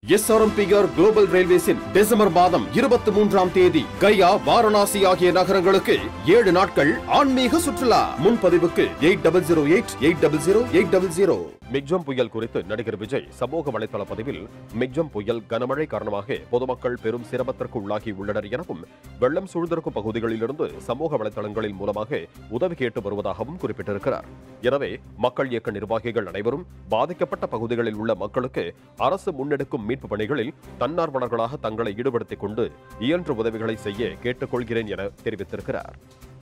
SRMPR global ரயில்வேஸின் December மாதம் இருபத்தி மூன்றாம் தேதி கயா வாரணாசி ஆகிய நகரங்களுக்கு ஏழு நாட்கள் ஆன்மீக சுற்றுலா முன்பதிவுக்கு eight double zero eight eight double zero eight double zero Michaung புயல் குறித்து நடிகர் விஜய் சமூக வலைதள பதிவில் மிக்ஜம் புயல் கனமழை காரணமாக பொதுமக்கள் பெரும் சிரமத்திற்கு உள்ளாகி உள்ளனர் எனவும் வெள்ளம் சூழ்ந்திருக்கும் பகுதிகளிலிருந்து சமூக வலைதளங்களின் மூலமாக உதவி கேட்டு வருவதாகவும் குறிப்பிட்டிருக்கிறார் எனவே மக்கள் இயக்க நிர்வாகிகள் அனைவரும் பாதிக்கப்பட்ட பகுதிகளில் உள்ள மக்களுக்கு அரசு முன்னெடுக்கும் மீட்பு பணிகளில் தன்னார்வலர்களாக தங்களை ஈடுபடுத்திக் கொண்டு இயன்ற உதவிகளை செய்ய கேட்டுக்கொள்கிறேன் என தெரிவித்திருக்கிறார்